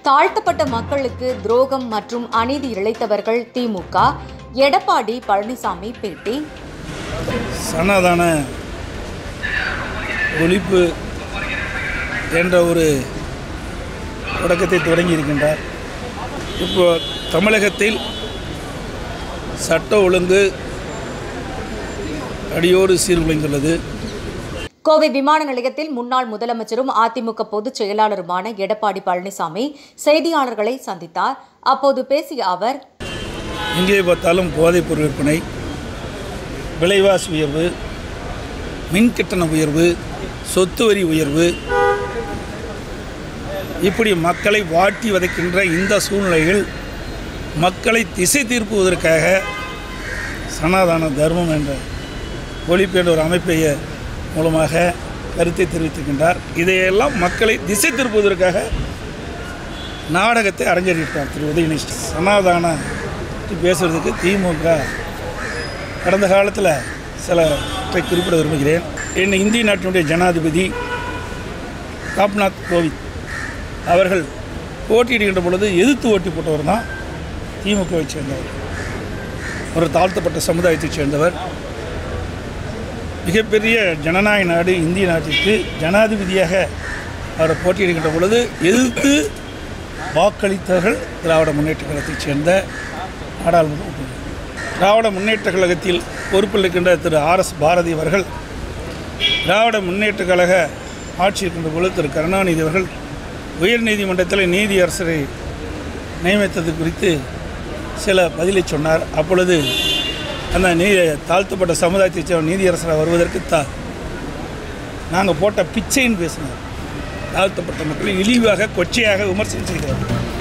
தாழ்த்தப்பட்ட மக்களுக்கு துரோகம் மற்றும் அநீதி இழைத்தவர்கள் திமுக எடப்பாடி பழனிசாமி பேட்டி சனாதன ஒழிப்பு என்ற ஒரு தொடக்கத்தை தொடங்கி இருக்கின்றார் இப்போ தமிழகத்தில் சட்ட ஒழுங்கு அடியோடு சீர்குலைந்துள்ளது கோவை விமான நிலையத்தில் முன்னாள் முதலமைச்சரும் அதிமுக பொதுச் செயலாளருமான எடப்பாடி பழனிசாமி செய்தியாளர்களை சந்தித்தார் அப்போது பேசிய அவர் எங்கே பார்த்தாலும் போதைப்பொருள் விற்பனை விலைவாசி உயர்வு மின் கட்டண உயர்வு சொத்து வரி உயர்வு இப்படி மக்களை வாட்டி வதைக்கின்ற இந்த சூழ்நிலையில் மக்களை திசை திருப்புவதற்காக சனாதன தர்மம் என்ற ஒழிப்பு என்ற ஒரு அமைப்பை மூலமாக கருத்தை தெரிவித்திருக்கின்றார் இதையெல்லாம் மக்களை திசை திருப்புவதற்காக நாடகத்தை அரங்கேறிட்டார் திரு உதயநிஷ்ட சனாதான பற்றி பேசுகிறதுக்கு திமுக கடந்த காலத்தில் சிலவற்றை குறிப்பிட விரும்புகிறேன் என்னை இந்திய நாட்டினுடைய ஜனாதிபதி ராம்நாத் கோவிந்த் அவர்கள் போட்டியிடுகின்ற பொழுது எதிர்த்து ஓட்டி போட்டவர் தான் திமுகவை சேர்ந்தவர் ஒரு தாழ்த்தப்பட்ட சமுதாயத்தைச் சேர்ந்தவர் மிகப்பெரிய ஜனநாயக நாடு இந்திய நாட்டிற்கு ஜனாதிபதியாக அவரை போட்டியிடுகின்ற பொழுது எதிர்த்து வாக்களித்தவர்கள் திராவிட முன்னேற்ற கழகத்தைச் சேர்ந்த நாடாளுமன்ற உறுப்பினர் திராவிட முன்னேற்ற கழகத்தில் பொறுப்பில் இருக்கின்ற திரு ஆர் எஸ் பாரதி அவர்கள் திராவிட முன்னேற்ற கழக ஆட்சி இருக்கின்ற பொழுது திரு கருணாநிதி அவர்கள் உயர் நீதிமன்றத்தில் நீதியரசரை நியமித்தது குறித்து சில பதிலை சொன்னார் அப்பொழுது அந்த நீ தாழ்த்தப்பட்ட சமுதாயத்தைச் சேர்ந்த நீதியரசராக வருவதற்கு தா நாங்கள் போட்ட பிச்சைன்னு பேசினார் தாழ்த்தப்பட்ட மக்களை இழிவாக கொச்சையாக விமர்சனம் செய்கிறார்